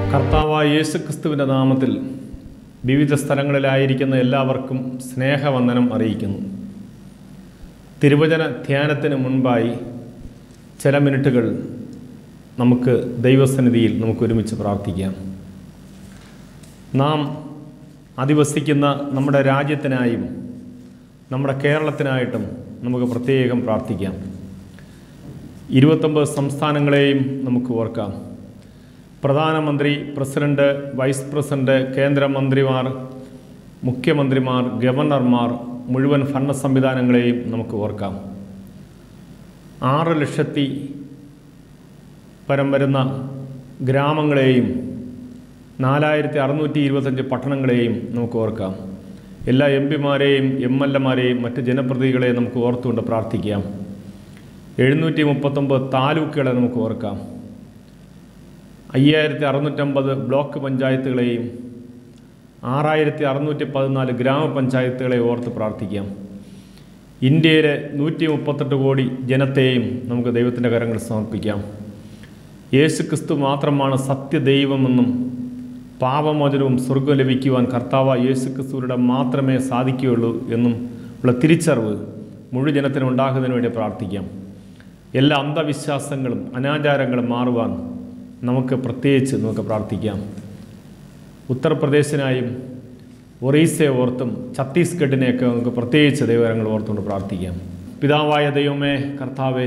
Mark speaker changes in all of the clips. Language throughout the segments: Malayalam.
Speaker 1: കർത്താവായ യേശുക്രിസ്തുവിൻ്റെ നാമത്തിൽ വിവിധ സ്ഥലങ്ങളിലായിരിക്കുന്ന എല്ലാവർക്കും സ്നേഹവന്ദനം അറിയിക്കുന്നു തിരുവചന ധ്യാനത്തിന് മുൻപായി ചില മിനിറ്റുകൾ നമുക്ക് ദൈവസന്നിധിയിൽ നമുക്ക് ഒരുമിച്ച് പ്രാർത്ഥിക്കാം നാം അധിവസിക്കുന്ന നമ്മുടെ രാജ്യത്തിനായും നമ്മുടെ കേരളത്തിനായിട്ടും നമുക്ക് പ്രത്യേകം പ്രാർത്ഥിക്കാം ഇരുപത്തൊമ്പത് സംസ്ഥാനങ്ങളെയും നമുക്ക് ഓർക്കാം പ്രധാനമന്ത്രി പ്രസിഡന്റ് വൈസ് പ്രസിഡന്റ് കേന്ദ്രമന്ത്രിമാർ മുഖ്യമന്ത്രിമാർ ഗവർണർമാർ മുഴുവൻ ഭരണ സംവിധാനങ്ങളെയും നമുക്ക് ഓർക്കാം ആറ് ലക്ഷത്തി പരം വരുന്ന ഗ്രാമങ്ങളെയും നാലായിരത്തി അറുന്നൂറ്റി ഇരുപത്തഞ്ച് പട്ടണങ്ങളെയും നമുക്ക് ഓർക്കാം എല്ലാ എം പിമാരെയും എം എൽ എമാരെയും മറ്റ് ജനപ്രതിനിധികളെയും നമുക്ക് ഓർത്തുകൊണ്ട് പ്രാർത്ഥിക്കാം എഴുന്നൂറ്റി മുപ്പത്തൊമ്പത് താലൂക്കുകളെ നമുക്ക് ഓർക്കാം അയ്യായിരത്തി അറുന്നൂറ്റമ്പത് ബ്ലോക്ക് പഞ്ചായത്തുകളെയും ആറായിരത്തി അറുന്നൂറ്റി പതിനാല് ഗ്രാമപഞ്ചായത്തുകളെ ഓർത്ത് പ്രാർത്ഥിക്കാം ഇന്ത്യയിലെ നൂറ്റി മുപ്പത്തെട്ട് കോടി ജനത്തെയും നമുക്ക് ദൈവത്തിൻ്റെ കരങ്ങൾ സമർപ്പിക്കാം യേശു ക്രിസ്തു മാത്രമാണ് സത്യദൈവമെന്നും പാപമോചനവും സ്വർഗം ലഭിക്കുവാൻ കർത്താവ് യേശു ക്രിസ്തുവിലൂടെ മാത്രമേ സാധിക്കുകയുള്ളൂ എന്നും ഉള്ള തിരിച്ചറിവ് മുഴുവൻ ജനത്തിന് ഉണ്ടാകുന്നതിന് വേണ്ടി പ്രാർത്ഥിക്കാം എല്ലാ അന്ധവിശ്വാസങ്ങളും അനാചാരങ്ങളും മാറുവാൻ നമുക്ക് പ്രത്യേകിച്ച് നമുക്ക് പ്രാർത്ഥിക്കാം ഉത്തർപ്രദേശിനായും ഒറീസയെ ഓർത്തും ഛത്തീസ്ഗഡിനെയൊക്കെ നമുക്ക് പ്രത്യേകിച്ച് ദൈവകരങ്ങൾ ഓർത്തുകൊണ്ട് പ്രാർത്ഥിക്കാം പിതാവായ ദൈവമേ കർത്താവേ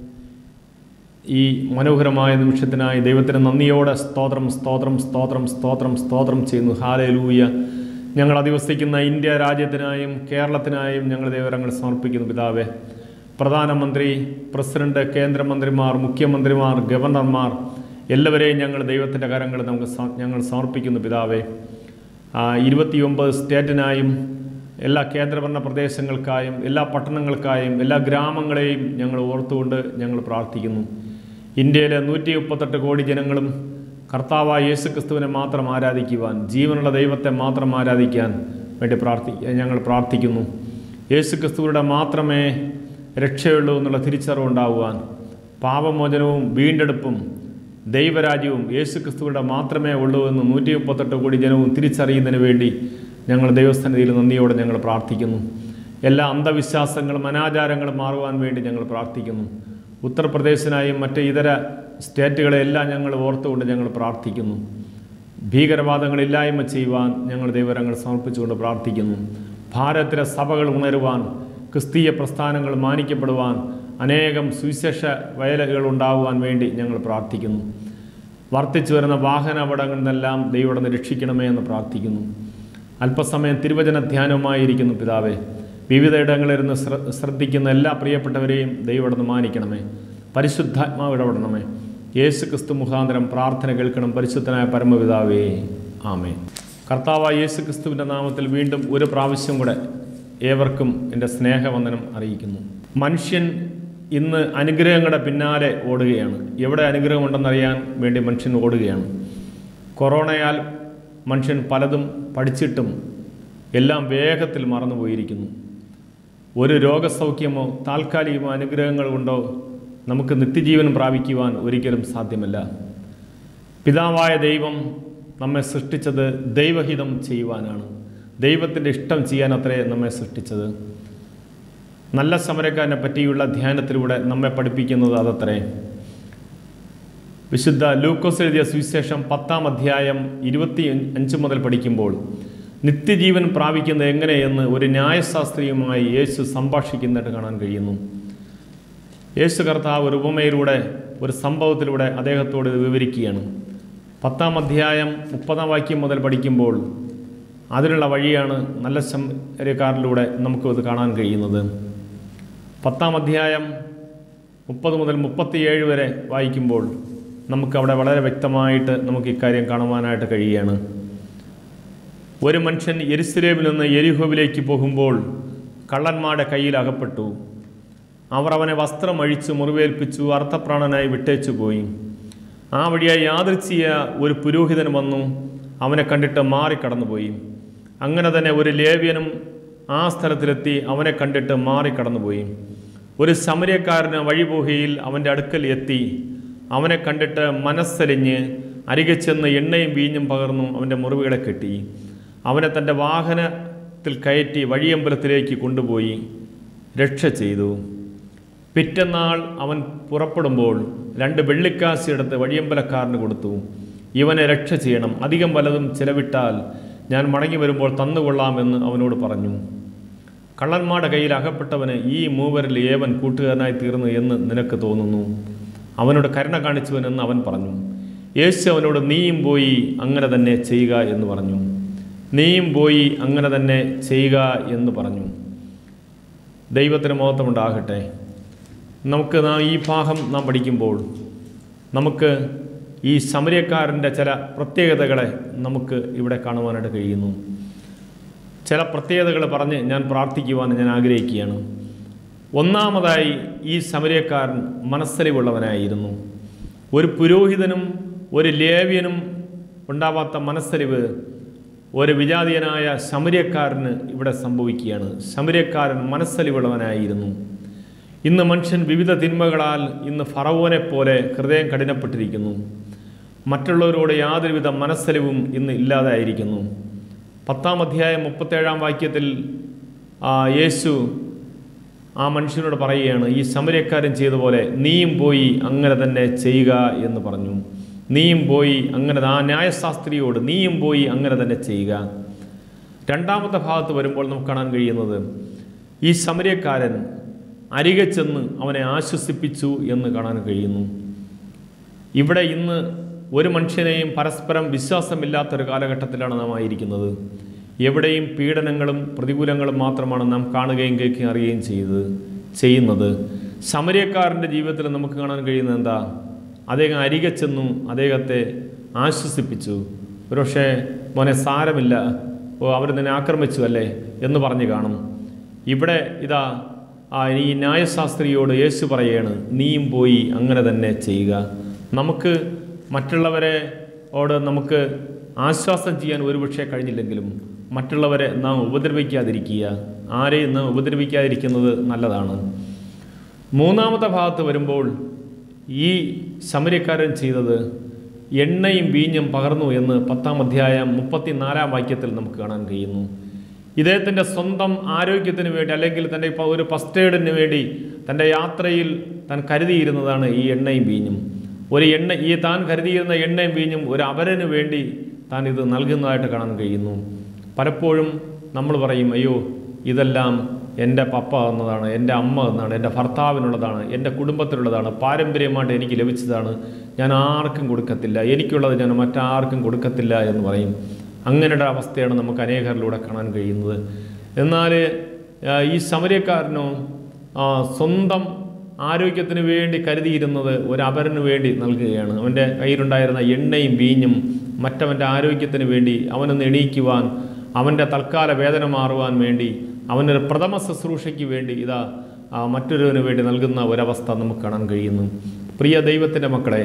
Speaker 1: ഈ മനോഹരമായ നിമിഷത്തിനായി ദൈവത്തിന് നന്ദിയോടെ സ്തോത്രം സ്തോത്രം സ്തോത്രം സ്തോത്രം സ്തോത്രം ചെയ്യുന്നു ഹാലലൂയ ഞങ്ങൾ അധിവസിക്കുന്ന ഇന്ത്യ രാജ്യത്തിനായും കേരളത്തിനായും ഞങ്ങൾ ദൈവരങ്ങൾ സമർപ്പിക്കുന്നു പിതാവേ പ്രധാനമന്ത്രി പ്രസിഡന്റ് കേന്ദ്രമന്ത്രിമാർ മുഖ്യമന്ത്രിമാർ ഗവർണർമാർ എല്ലാവരെയും ഞങ്ങൾ ദൈവത്തിൻ്റെ കരങ്ങൾ നമുക്ക് സ- ഞങ്ങൾ സമർപ്പിക്കുന്നു പിതാവേ ആ, ഇരുപത്തിയൊമ്പത് സ്റ്റേറ്റിനായും എല്ലാ കേന്ദ്രഭരണ പ്രദേശങ്ങൾക്കായും എല്ലാ പട്ടണങ്ങൾക്കായും എല്ലാ ഗ്രാമങ്ങളെയും ഞങ്ങൾ ഓർത്തുകൊണ്ട് ഞങ്ങൾ പ്രാർത്ഥിക്കുന്നു ഇന്ത്യയിലെ നൂറ്റി മുപ്പത്തെട്ട് കോടി ജനങ്ങളും കർത്താവായ യേശു ക്രിസ്തുവിനെ മാത്രം ആരാധിക്കുവാൻ ജീവനുള്ള ദൈവത്തെ മാത്രം ആരാധിക്കാൻ വേണ്ടി പ്രാർത്ഥി ഞങ്ങൾ പ്രാർത്ഥിക്കുന്നു യേശു ക്രിസ്തുവിയുടെ മാത്രമേ രക്ഷയുള്ളൂ എന്നുള്ള തിരിച്ചറിവുണ്ടാകുവാൻ പാപമോചനവും വീണ്ടെടുപ്പും ദൈവരാജ്യവും യേശു ക്രിസ്തുവിയുടെ മാത്രമേ ഉള്ളൂ എന്ന് നൂറ്റി മുപ്പത്തെട്ട് കോടി ജനവും തിരിച്ചറിയുന്നതിന് വേണ്ടി ഞങ്ങൾ ദൈവസ്ഥാനതയിൽ നന്ദിയോടെ ഞങ്ങൾ പ്രാർത്ഥിക്കുന്നു എല്ലാ അന്ധവിശ്വാസങ്ങളും അനാചാരങ്ങളും മാറുവാൻ വേണ്ടി ഞങ്ങൾ പ്രാർത്ഥിക്കുന്നു ഉത്തർപ്രദേശിനായും മറ്റ് ഇതര സ്റ്റേറ്റുകളെല്ലാം ഞങ്ങൾ ഓർത്തുകൊണ്ട് ഞങ്ങൾ പ്രാർത്ഥിക്കുന്നു ഭീകരവാദങ്ങളില്ലായ്മ ചെയ്യുവാൻ ഞങ്ങൾ ദൈവരങ്ങൾ സമർപ്പിച്ചുകൊണ്ട് പ്രാർത്ഥിക്കുന്നു ഭാരതത്തിലെ സഭകൾ ഉണരുവാൻ ക്രിസ്തീയ പ്രസ്ഥാനങ്ങൾ മാനിക്കപ്പെടുവാൻ അനേകം സുവിശേഷ വയലുകൾ ഉണ്ടാകുവാൻ വേണ്ടി ഞങ്ങൾ പ്രാർത്ഥിക്കുന്നു വർദ്ധിച്ചു വരുന്ന വാഹന അപകടങ്ങളിൽ നിന്നെല്ലാം ദൈവം രക്ഷിക്കണമേ എന്ന് പ്രാർത്ഥിക്കുന്നു അല്പസമയം തിരുവചന ധ്യാനവുമായിരിക്കുന്നു പിതാവേ വിവിധ ഇടങ്ങളിലിരുന്ന് ശ്ര ശ്രദ്ധിക്കുന്ന എല്ലാ പ്രിയപ്പെട്ടവരെയും ദൈവം മാനിക്കണമേ പരിശുദ്ധാത്മാവ് ഇടപെടണമേ യേശു ക്രിസ്തു മുഖാന്തരം പ്രാർത്ഥന കേൾക്കണം പരിശുദ്ധനായ പരമപിതാവേ ആമേ കർത്താവായ യേശു ക്രിസ്തുവിൻ്റെ നാമത്തിൽ വീണ്ടും ഒരു പ്രാവശ്യം കൂടെ ഏവർക്കും എൻ്റെ സ്നേഹവന്ദനം അറിയിക്കുന്നു മനുഷ്യൻ ഇന്ന് അനുഗ്രഹങ്ങളുടെ പിന്നാലെ ഓടുകയാണ് എവിടെ അനുഗ്രഹമുണ്ടെന്നറിയാൻ വേണ്ടി മനുഷ്യൻ ഓടുകയാണ് കൊറോണയാൽ മനുഷ്യൻ പലതും പഠിച്ചിട്ടും എല്ലാം വേഗത്തിൽ മറന്നുപോയിരിക്കുന്നു ഒരു രോഗസൗഖ്യമോ താൽക്കാലികമോ അനുഗ്രഹങ്ങൾ കൊണ്ടോ നമുക്ക് നിത്യജീവൻ പ്രാപിക്കുവാൻ ഒരിക്കലും സാധ്യമല്ല പിതാവായ ദൈവം നമ്മെ സൃഷ്ടിച്ചത് ദൈവഹിതം ചെയ്യുവാനാണ് ദൈവത്തിൻ്റെ ഇഷ്ടം ചെയ്യാൻ അത്രേ നമ്മെ സൃഷ്ടിച്ചത് നല്ല സമരക്കാരനെ പറ്റിയുള്ള ധ്യാനത്തിലൂടെ നമ്മെ പഠിപ്പിക്കുന്നത് അതത്രേ വിശുദ്ധ ലൂക്കോസ് എഴുതിയ സുവിശേഷം പത്താം അധ്യായം ഇരുപത്തി അഞ്ച് മുതൽ പഠിക്കുമ്പോൾ നിത്യജീവൻ പ്രാപിക്കുന്നത് എങ്ങനെയെന്ന് ഒരു ന്യായശാസ്ത്രിയുമായി യേശു സംഭാഷിക്കുന്നതായിട്ട് കാണാൻ കഴിയുന്നു യേശു കർത്താവ് ഒരു ഉപമയിലൂടെ ഒരു സംഭവത്തിലൂടെ അദ്ദേഹത്തോട് ഇത് വിവരിക്കുകയാണ് പത്താം അധ്യായം മുപ്പതാം വാക്യം മുതൽ പഠിക്കുമ്പോൾ അതിനുള്ള വഴിയാണ് നല്ല ശമരക്കാരിലൂടെ നമുക്കത് കാണാൻ കഴിയുന്നത് പത്താം അധ്യായം മുപ്പത് മുതൽ മുപ്പത്തിയേഴ് വരെ വായിക്കുമ്പോൾ നമുക്കവിടെ വളരെ വ്യക്തമായിട്ട് നമുക്ക് ഇക്കാര്യം കാണുവാനായിട്ട് കഴിയുകയാണ് ഒരു മനുഷ്യൻ എരിശിലേമിൽ നിന്ന് എരിഹോവിലേക്ക് പോകുമ്പോൾ കള്ളന്മാരുടെ കയ്യിൽ അകപ്പെട്ടു അവർ അവനെ വസ്ത്രം അഴിച്ച് മുറിവേൽപ്പിച്ചു അർത്ഥപ്രാണനായി വിട്ടേച്ചു പോയി ആ വഴിയായി യാദൃച്ഛിയ ഒരു പുരോഹിതൻ വന്നു അവനെ കണ്ടിട്ട് മാറിക്കടന്നുപോയി അങ്ങനെ തന്നെ ഒരു ലേവ്യനും ആ സ്ഥലത്തിലെത്തി അവനെ കണ്ടിട്ട് മാറിക്കടന്നുപോയി ഒരു ശമര്യക്കാരന് വഴിപോകയിൽ അവൻ്റെ അടുക്കൽ എത്തി അവനെ കണ്ടിട്ട് മനസ്സലിഞ്ഞ് അരികെ ചെന്ന് എണ്ണയും വീഞ്ഞും പകർന്നു അവൻ്റെ മുറിവുകളെ കെട്ടി അവനെ തൻ്റെ വാഹനത്തിൽ കയറ്റി വഴിയമ്പലത്തിലേക്ക് കൊണ്ടുപോയി രക്ഷ ചെയ്തു പിറ്റന്നാൾ അവൻ പുറപ്പെടുമ്പോൾ രണ്ട് വെള്ളിക്കാശി എടുത്ത് വഴിയമ്പലക്കാരന് കൊടുത്തു ഇവനെ രക്ഷ ചെയ്യണം അധികം വലതും ചിലവിട്ടാൽ ഞാൻ മടങ്ങി വരുമ്പോൾ തന്നുകൊള്ളാമെന്ന് അവനോട് പറഞ്ഞു കള്ളന്മാരുടെ കയ്യിൽ അകപ്പെട്ടവന് ഈ മൂവരിൽ ഏവൻ കൂട്ടുകാരനായി തീർന്നു എന്ന് നിനക്ക് തോന്നുന്നു അവനോട് കരുണ കാണിച്ചുവനെന്ന് അവൻ പറഞ്ഞു യേശു അവനോട് നീയും പോയി അങ്ങനെ തന്നെ ചെയ്യുക എന്ന് പറഞ്ഞു നീയും പോയി അങ്ങനെ തന്നെ ചെയ്യുക എന്ന് പറഞ്ഞു ദൈവത്തിന് മഹത്വമുണ്ടാകട്ടെ നമുക്ക് നാം ഈ ഭാഗം നാം പഠിക്കുമ്പോൾ നമുക്ക് ഈ സമരക്കാരൻ്റെ ചില പ്രത്യേകതകളെ നമുക്ക് ഇവിടെ കാണുവാനായിട്ട് കഴിയുന്നു ചില പ്രത്യേകതകൾ പറഞ്ഞ് ഞാൻ പ്രാർത്ഥിക്കുവാൻ ഞാൻ ആഗ്രഹിക്കുകയാണ് ഒന്നാമതായി ഈ സമരക്കാരൻ മനസ്സലിവുള്ളവനായിരുന്നു ഒരു പുരോഹിതനും ഒരു ലേവ്യനും ഉണ്ടാവാത്ത മനസ്സലിവ് ഒരു വിജാതീയനായ ശമര്യക്കാരന് ഇവിടെ സംഭവിക്കുകയാണ് ശമര്യക്കാരൻ മനസ്സലിവുള്ളവനായിരുന്നു ഇന്ന് മനുഷ്യൻ വിവിധ തിന്മകളാൽ ഇന്ന് ഫറവോനെ പോലെ ഹൃദയം കഠിനപ്പെട്ടിരിക്കുന്നു മറ്റുള്ളവരോട് യാതൊരുവിധ മനസ്സലിവും ഇന്ന് ഇല്ലാതായിരിക്കുന്നു പത്താം അധ്യായം മുപ്പത്തേഴാം വാക്യത്തിൽ ആ, യേശു ആ മനുഷ്യനോട് പറയുകയാണ് ഈ സമരക്കാരൻ ചെയ്ത പോലെ നീയും പോയി അങ്ങനെ തന്നെ ചെയ്യുക എന്ന് പറഞ്ഞു നീയും പോയി അങ്ങനെ ആ ന്യായശാസ്ത്രിയോട് നീയും പോയി അങ്ങനെ തന്നെ ചെയ്യുക രണ്ടാമത്തെ ഭാഗത്ത് വരുമ്പോൾ നമുക്ക് കാണാൻ കഴിയുന്നത് ഈ സമരക്കാരൻ അരികെ ചെന്ന് അവനെ ആശ്വസിപ്പിച്ചു എന്ന് കാണാൻ കഴിയുന്നു ഇവിടെ ഇന്ന് ഒരു മനുഷ്യനെയും പരസ്പരം വിശ്വാസമില്ലാത്തൊരു കാലഘട്ടത്തിലാണ് നാം ആയിരിക്കുന്നത് എവിടെയും പീഡനങ്ങളും പ്രതികൂലങ്ങളും മാത്രമാണ് നാം കാണുകയും കേൾക്കുകയും അറിയുകയും ചെയ്തത് ചെയ്യുന്നത് സമരക്കാരൻ്റെ ജീവിതത്തിൽ നമുക്ക് കാണാൻ കഴിയുന്നത് എന്താ അദ്ദേഹം അരികെ ചെന്നു അദ്ദേഹത്തെ ആശ്വസിപ്പിച്ചു ഒരുപക്ഷെ മോനെ സാരമില്ല ഓ അവർ നിന്നെ ആക്രമിച്ചു അല്ലേ എന്ന് പറഞ്ഞു കാണും ഇവിടെ ഇതാ ആ ഈ ന്യായശാസ്ത്രിയോട് യേശു പറയാണ് നീയും പോയി അങ്ങനെ തന്നെ ചെയ്യുക നമുക്ക് മറ്റുള്ളവരെ ഓട് നമുക്ക് ആശ്വാസം ചെയ്യാൻ ഒരുപക്ഷെ കഴിഞ്ഞില്ലെങ്കിലും മറ്റുള്ളവരെ നാം ഉപദ്രവിക്കാതിരിക്കുക ആരെയും നാം ഉപദ്രവിക്കാതിരിക്കുന്നത് നല്ലതാണ് മൂന്നാമത്തെ ഭാഗത്ത് വരുമ്പോൾ ഈ സമരക്കാരൻ ചെയ്തത് എണ്ണയും വീഞ്ഞും പകർന്നു എന്ന് പത്താം അധ്യായം മുപ്പത്തിനാലാം വാക്യത്തിൽ നമുക്ക് കാണാൻ കഴിയുന്നു ഇദ്ദേഹത്തിൻ്റെ സ്വന്തം ആരോഗ്യത്തിന് വേണ്ടി അല്ലെങ്കിൽ തൻ്റെ ഇപ്പോൾ ഒരു ഫസ്റ്റ് എയ്ഡിന് വേണ്ടി തൻ്റെ യാത്രയിൽ താൻ കരുതിയിരുന്നതാണ് ഈ എണ്ണയും വീഞ്ഞും ഒരു എണ്ണ ഈ താൻ കരുതിയിരുന്ന എണ്ണയും വീഞ്ഞും ഒരു അവരന് വേണ്ടി താൻ ഇത് നൽകുന്നതായിട്ട് കാണാൻ കഴിയുന്നു പലപ്പോഴും നമ്മൾ പറയും അയ്യോ ഇതെല്ലാം എൻ്റെ പപ്പ എന്നതാണ് എൻ്റെ അമ്മ എന്നാണ് എൻ്റെ ഭർത്താവിനുള്ളതാണ് എൻ്റെ കുടുംബത്തിനുള്ളതാണ് പാരമ്പര്യമായിട്ട് എനിക്ക് ലഭിച്ചതാണ് ഞാൻ ആർക്കും കൊടുക്കത്തില്ല എനിക്കുള്ളത് ഞാൻ മറ്റാർക്കും കൊടുക്കത്തില്ല എന്ന് പറയും അങ്ങനെയുള്ള അവസ്ഥയാണ് നമുക്ക് അനേകരിലൂടെ കാണാൻ കഴിയുന്നത് എന്നാൽ ആ, ഈ സമരക്കാരനോ ആ, സ്വന്തം ആരോഗ്യത്തിന് വേണ്ടി കരുതിയിരുന്നത് ഒരു അപരന് വേണ്ടി നൽകുകയാണ് അവൻ്റെ കയ്യിലുണ്ടായിരുന്ന എണ്ണയും വീഞ്ഞും മറ്റവൻ്റെ ആരോഗ്യത്തിന് വേണ്ടി അവനൊന്ന് എണീക്കുവാൻ അവൻ്റെ തൽക്കാല വേദന മാറുവാൻ വേണ്ടി അവനൊരു പ്രഥമ ശുശ്രൂഷയ്ക്ക് വേണ്ടി ഇതാ ആ, മറ്റൊരുവന് വേണ്ടി നൽകുന്ന ഒരവസ്ഥ നമുക്ക് കാണാൻ കഴിയുന്നു പ്രിയ ദൈവത്തിൻ്റെ മക്കളെ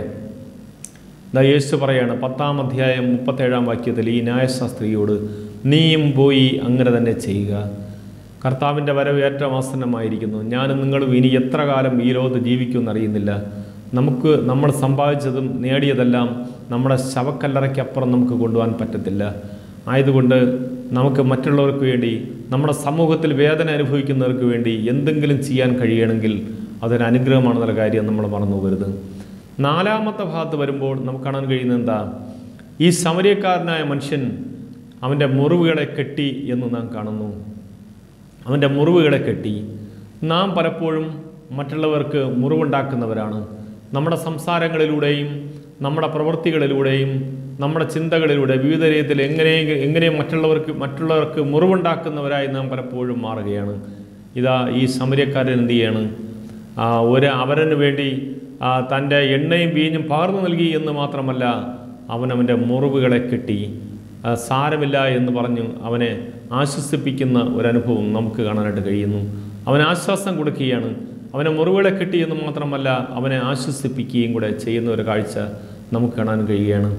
Speaker 1: ദാ യേശു പറയാണ് പത്താം അധ്യായം മുപ്പത്തേഴാം വാക്യത്തിൽ ഈ ന്യായശാസ്ത്രിയോട് നീയും പോയി അങ്ങനെ തന്നെ ചെയ്യുക കർത്താവിൻ്റെ വരവ് ഏറ്റവും ആസന്നമായിരിക്കുന്നു ഞാനും നിങ്ങളും ഇനി എത്ര കാലം ഈ ലോകത്ത് ജീവിക്കുമെന്ന് അറിയുന്നില്ല നമുക്ക് നമ്മൾ സമ്പാദിച്ചതും നേടിയതെല്ലാം നമ്മുടെ ശവക്കല്ലറയ്ക്കപ്പുറം നമുക്ക് കൊണ്ടുപോകാൻ പറ്റത്തില്ല ആയതുകൊണ്ട് നമുക്ക് മറ്റുള്ളവർക്ക് വേണ്ടി നമ്മുടെ സമൂഹത്തിൽ വേദന അനുഭവിക്കുന്നവർക്ക് വേണ്ടി എന്തെങ്കിലും ചെയ്യാൻ കഴിയണമെങ്കിൽ അതൊരു അനുഗ്രഹമാണെന്നുള്ള കാര്യം നമ്മൾ മറന്നു പോകരുത് നാലാമത്തെ ഭാഗത്ത് വരുമ്പോൾ നമുക്ക് കാണാൻ കഴിയുന്നത് എന്താ ഈ സമരക്കാരനായ മനുഷ്യൻ അവൻ്റെ മുറിവുകളെ കെട്ടി എന്ന് നാം കാണുന്നു അവൻ്റെ മുറിവുകളെ കെട്ടി നാം പലപ്പോഴും മറ്റുള്ളവർക്ക് മുറിവുണ്ടാക്കുന്നവരാണ് നമ്മുടെ സംസാരങ്ങളിലൂടെയും നമ്മുടെ പ്രവൃത്തികളിലൂടെയും നമ്മുടെ ചിന്തകളിലൂടെ വിവിധ രീതിയിൽ എങ്ങനെ എങ്ങനെ മറ്റുള്ളവർക്ക് മറ്റുള്ളവർക്ക് മുറിവുണ്ടാക്കുന്നവരായി നാം പലപ്പോഴും മാറുകയാണ് ഇതാ ഈ സമരക്കാരൻ എന്ത് ചെയ്യാണ് ആ, ഒരു അവരന് വേണ്ടി ആ, തൻ്റെ എണ്ണയും വീഞ്ഞും പകർന്നു നൽകി എന്ന് മാത്രമല്ല അവൻ അവൻ്റെ മുറിവുകളെ കെട്ടി ആ, സാരമില്ല എന്ന് പറഞ്ഞു അവനെ ആശ്വസിപ്പിക്കുന്ന ഒരനുഭവം നമുക്ക് കാണാനായിട്ട് കഴിയുന്നു അവന് ആശ്വാസം കൊടുക്കുകയാണ് അവനെ മുറിവുകളെ കെട്ടി എന്ന് മാത്രമല്ല അവനെ ആശ്വസിപ്പിക്കുകയും കൂടെ ചെയ്യുന്ന ഒരു കാഴ്ച നമുക്ക് കാണാൻ കഴിയുകയാണ്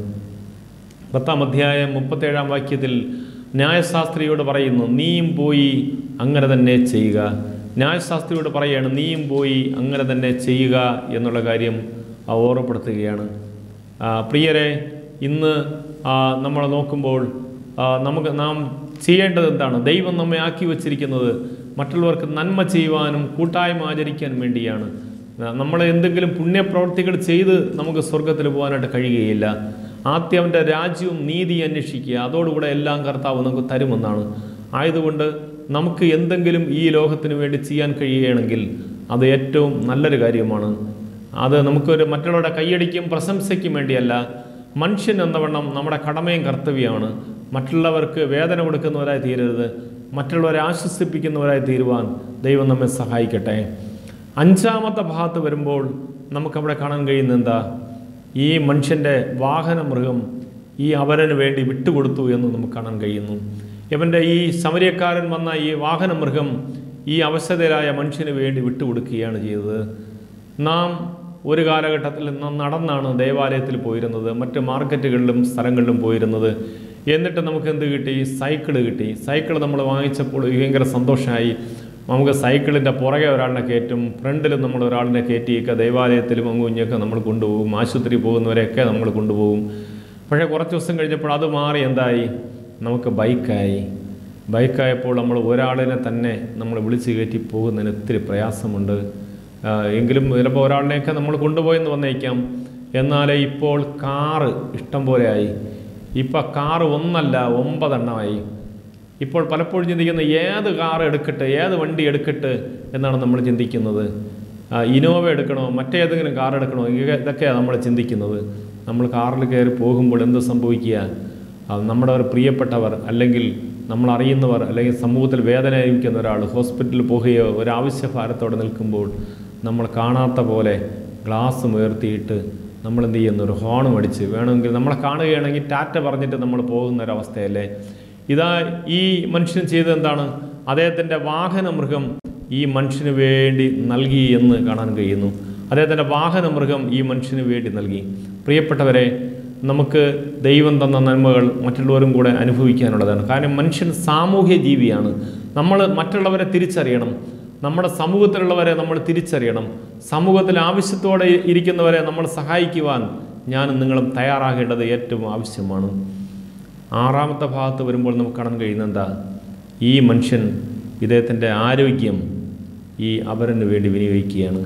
Speaker 1: പത്താം അധ്യായം മുപ്പത്തേഴാം വാക്യത്തിൽ ന്യായശാസ്ത്രിയോട് പറയുന്നു നീയും പോയി അങ്ങനെ തന്നെ ചെയ്യുക ന്യായശാസ്ത്രിയോട് പറയുകയാണ് നീയും പോയി അങ്ങനെ തന്നെ ചെയ്യുക എന്നുള്ള കാര്യം ആ ഓർമ്മപ്പെടുത്തുകയാണ് ആ, പ്രിയരെ ഇന്ന് ആ, നമ്മൾ നോക്കുമ്പോൾ ആ, നമുക്ക് നാം ചെയ്യേണ്ടത് എന്താണ് ദൈവം നമ്മെ ആക്കി വച്ചിരിക്കുന്നത് മറ്റുള്ളവർക്ക് നന്മ ചെയ്യുവാനും കൂട്ടായ്മ ആചരിക്കാൻ വേണ്ടിയാണ് നമ്മൾ എന്തെങ്കിലും പുണ്യപ്രവർത്തികൾ ചെയ്ത് നമുക്ക് സ്വർഗത്തിൽ പോകാനായിട്ട് കഴിയുകയില്ല ആദ്യം അവൻ്റെ രാജ്യവും നീതി അന്വേഷിക്കുക അതോടുകൂടെ എല്ലാം കർത്താവ് നമുക്ക് തരുമെന്നാണ് ആയതുകൊണ്ട് നമുക്ക് എന്തെങ്കിലും ഈ ലോകത്തിന് വേണ്ടി ചെയ്യാൻ കഴിയുകയാണെങ്കിൽ അത് ഏറ്റവും നല്ലൊരു കാര്യമാണ് അത് നമുക്കൊരു മറ്റുള്ളവരുടെ കൈയടിക്കും പ്രശംസയ്ക്കും വേണ്ടിയല്ല മനുഷ്യൻ എന്നവണ്ണം നമ്മുടെ കടമയും കർത്തവ്യമാണ് മറ്റുള്ളവർക്ക് വേദന കൊടുക്കുന്നവരായി തീരരുത് മറ്റുള്ളവരെ ആശ്വസിപ്പിക്കുന്നവരായി തീരുവാൻ ദൈവം നമ്മെ സഹായിക്കട്ടെ അഞ്ചാമത്തെ ഭാഗത്ത് വരുമ്പോൾ നമുക്കവിടെ കാണാൻ കഴിയുന്ന എന്താ ഈ മനുഷ്യൻ്റെ വാഹന മൃഗം ഈ അവരന് വേണ്ടി വിട്ടുകൊടുത്തു എന്ന് നമുക്ക് കാണാൻ കഴിയുന്നു ഇവൻ്റെ ഈ സമരിയക്കാരൻ വന്ന ഈ വാഹന മൃഗം ഈ അവശതരായ മനുഷ്യന് വേണ്ടി വിട്ടുകൊടുക്കുകയാണ് ചെയ്തത് നാം ഒരു കാലഘട്ടത്തിൽ നാം നടന്നാണ് ദേവാലയത്തിൽ പോയിരുന്നത് മറ്റ് മാർക്കറ്റുകളിലും സ്ഥലങ്ങളിലും പോയിരുന്നത് എന്നിട്ട് നമുക്ക് എന്ത് കിട്ടി സൈക്കിള് കിട്ടി സൈക്കിൾ നമ്മൾ വാങ്ങിച്ചപ്പോൾ ഭയങ്കര സന്തോഷമായി നമുക്ക് സൈക്കിളിൻ്റെ പുറകെ ഒരാളിനെ കയറ്റും ഫ്രണ്ടിലും നമ്മൾ ഒരാളിനെ കയറ്റിയൊക്കെ ദേവാലയത്തിലും അങ്ങുഞ്ഞൊക്കെ നമ്മൾ കൊണ്ടുപോകും ആശുപത്രി പോകുന്നവരെയൊക്കെ നമ്മൾ കൊണ്ടുപോകും പക്ഷേ കുറച്ച് ദിവസം കഴിഞ്ഞപ്പോൾ അത് മാറി എന്തായി നമുക്ക് ബൈക്കായി ബൈക്കായപ്പോൾ നമ്മൾ ഒരാളിനെ തന്നെ നമ്മൾ വിളിച്ച് കയറ്റി പോകുന്നതിന് ഒത്തിരി പ്രയാസമുണ്ട് ആ, എങ്കിലും ചിലപ്പോൾ ഒരാളിനെയൊക്കെ നമ്മൾ കൊണ്ടുപോയെന്ന് വന്നേക്കാം എന്നാൽ ഇപ്പോൾ കാറ് ഇഷ്ടം പോലെയായി ഇപ്പം കാറ് ഒന്നല്ല ഒമ്പതെണ്ണമായി ഇപ്പോൾ പലപ്പോഴും ചിന്തിക്കുന്നത് ഏത് കാർ എടുക്കട്ടെ ഏത് വണ്ടി എടുക്കട്ടെ എന്നാണ് നമ്മൾ ചിന്തിക്കുന്നത് ആ, ഇനോവ എടുക്കണോ മറ്റേതെങ്കിലും കാർ എടുക്കണോ ഇതൊക്കെ- ഇതൊക്കെയാണ് നമ്മൾ ചിന്തിക്കുന്നത് നമ്മൾ കാറിൽ കയറി പോകുമ്പോൾ എന്ത് സംഭവിക്കുക അത് നമ്മുടെ ഒരു പ്രിയപ്പെട്ടവർ അല്ലെങ്കിൽ നമ്മൾ അറിയുന്നവർ അല്ലെങ്കിൽ സമൂഹത്തിൽ വേദന അനുഭവിക്കുന്ന ഒരാൾ ഹോസ്പിറ്റലിൽ പോകുകയോ ഒരു ആവശ്യഭാരത്തോടെ നിൽക്കുമ്പോൾ നമ്മൾ കാണാത്ത പോലെ ഗ്ലാസ് ഉയർത്തിയിട്ട് നമ്മൾ എന്ത് ചെയ്യുന്നു ഒരു ഹോണും അടിച്ച് വേണമെങ്കിൽ നമ്മളെ കാണുകയാണെങ്കിൽ ടാറ്റ പറഞ്ഞിട്ട് നമ്മൾ പോകുന്ന ഒരവസ്ഥയല്ലേ ഇതാ ഈ മനുഷ്യൻ ചെയ്തത് എന്താണ് അദ്ദേഹത്തിൻ്റെ വാഹന മൃഗം ഈ മനുഷ്യന് വേണ്ടി നൽകി എന്ന് കാണാൻ കഴിയുന്നു അദ്ദേഹത്തിൻ്റെ വാഹന മൃഗം ഈ മനുഷ്യന് വേണ്ടി നൽകി പ്രിയപ്പെട്ടവരെ നമുക്ക് ദൈവം തന്ന നന്മകൾ മറ്റുള്ളവരും കൂടെ അനുഭവിക്കാനുള്ളതാണ് കാരണം മനുഷ്യൻ സാമൂഹ്യ ജീവിയാണ് നമ്മൾ മറ്റുള്ളവരെ തിരിച്ചറിയണം നമ്മുടെ സമൂഹത്തിലുള്ളവരെ നമ്മൾ തിരിച്ചറിയണം സമൂഹത്തിൽ ആവശ്യത്തോടെ ഇരിക്കുന്നവരെ നമ്മൾ സഹായിക്കുവാൻ ഞാനും നിങ്ങളും തയ്യാറാകേണ്ടത് ഏറ്റവും ആവശ്യമാണ് ആറാമത്തെ ഭാഗത്ത് വരുമ്പോൾ നമുക്ക് കാണാൻ കഴിയുന്ന എന്താ ഈ മനുഷ്യൻ ഇദ്ദേഹത്തിൻ്റെ ആരോഗ്യം ഈ അവരന് വേണ്ടി വിനിയോഗിക്കുകയാണ്